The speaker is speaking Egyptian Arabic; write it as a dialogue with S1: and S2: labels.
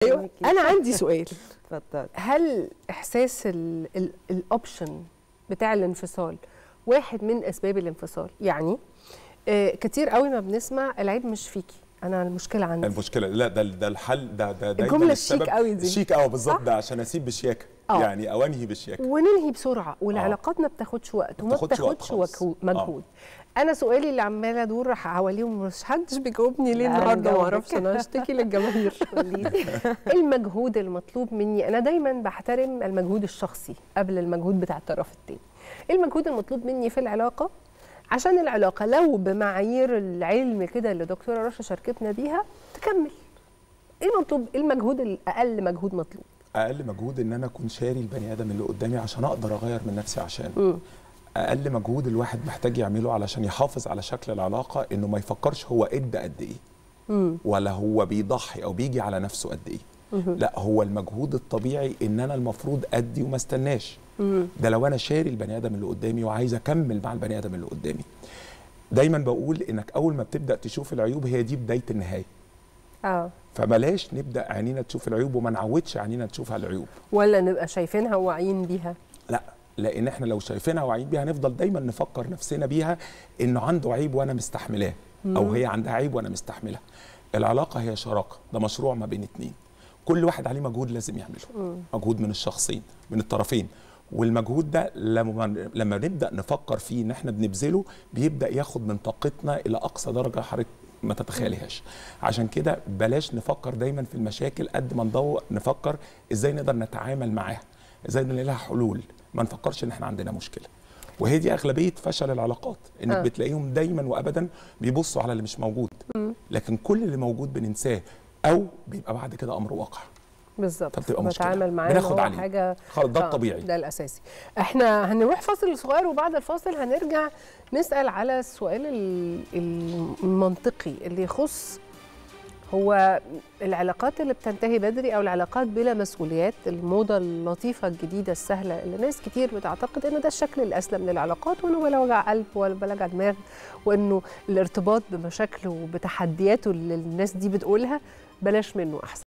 S1: ايوه انا عندي سؤال
S2: اتفضل
S1: هل احساس الاوبشن بتاع الانفصال واحد من اسباب الانفصال يعني آه كتير قوي ما بنسمع العيب مش فيكي انا المشكله عندي
S3: المشكله لا ده ده الحل ده ده دايما
S1: الجملة الشيك قوي دي.
S3: الشيك قوي بالظبط
S1: صح؟
S3: ده عشان اسيب بشياكه
S1: آه.
S3: يعني او انهي بشياكه
S1: وننهي بسرعه والعلاقات ما بتاخدش وقت
S3: ما
S1: وما
S3: بتاخدش وقت
S1: بتاخدش
S3: خالص.
S1: وكو- مجهود انا سؤالي اللي عمال ادور حواليهم مش حدش بيجاوبني ليه
S2: لا،
S1: النهارده ما
S2: هنجاوبك.
S1: اعرفش انا هشتكي للجماهير المجهود المطلوب مني انا دايما بحترم المجهود الشخصي قبل المجهود بتاع الطرف الثاني المجهود المطلوب مني في العلاقه عشان العلاقه لو بمعايير العلم كده اللي دكتوره رشا شاركتنا بيها تكمل ايه المطلوب ايه المجهود الاقل مجهود مطلوب
S3: اقل مجهود ان انا اكون شاري البني ادم اللي قدامي عشان اقدر اغير من نفسي عشانه
S1: مم.
S3: اقل مجهود الواحد محتاج يعمله علشان يحافظ على شكل العلاقه انه ما يفكرش هو ادى قد ايه
S1: مم.
S3: ولا هو بيضحي او بيجي على نفسه قد ايه لا هو المجهود الطبيعي ان انا المفروض ادي وما استناش
S1: مم.
S3: ده لو انا شاري البني ادم اللي قدامي وعايز اكمل مع البني ادم اللي قدامي دايما بقول انك اول ما بتبدا تشوف العيوب هي دي بدايه النهايه
S1: اه
S3: فبلاش نبدا عينينا تشوف العيوب وما نعودش عينينا تشوفها العيوب
S1: ولا نبقى شايفينها وواعيين بيها
S3: لا لان احنا لو شايفينها واعيين بيها هنفضل دايما نفكر نفسنا بيها انه عنده عيب وانا مستحملاه او هي عندها عيب وانا مستحملها العلاقه هي شراكه ده مشروع ما بين اتنين كل واحد عليه مجهود لازم يعمله مجهود من الشخصين من الطرفين والمجهود ده لما لما نبدا نفكر فيه ان احنا بنبذله بيبدا ياخد من طاقتنا الى اقصى درجه حضرتك ما تتخيليهاش عشان كده بلاش نفكر دايما في المشاكل قد ما ندور نفكر ازاي نقدر نتعامل معاها ازاي نلاقي لها حلول ما نفكرش ان احنا عندنا مشكله وهي دي اغلبيه فشل العلاقات انك
S1: آه.
S3: آه. بتلاقيهم دايما وابدا بيبصوا على اللي مش موجود لكن كل اللي موجود بننساه او بيبقى بعد كده امر واقع
S1: بالظبط
S3: فبتبقى مشكلة.
S1: بتعامل معاه إن
S3: بناخد
S1: هو
S3: عليه.
S1: حاجه
S3: خلاص ده
S1: آه،
S3: الطبيعي
S1: ده الاساسي احنا هنروح فاصل صغير وبعد الفاصل هنرجع نسال على السؤال ال- المنطقي اللي يخص هو العلاقات اللي بتنتهي بدري او العلاقات بلا مسؤوليات الموضه اللطيفه الجديده السهله اللي ناس كتير بتعتقد ان ده الشكل الاسلم للعلاقات وانه بلا وجع قلب ولا بلا وجع دماغ وانه الارتباط بمشاكله وبتحدياته اللي الناس دي بتقولها بلاش منه احسن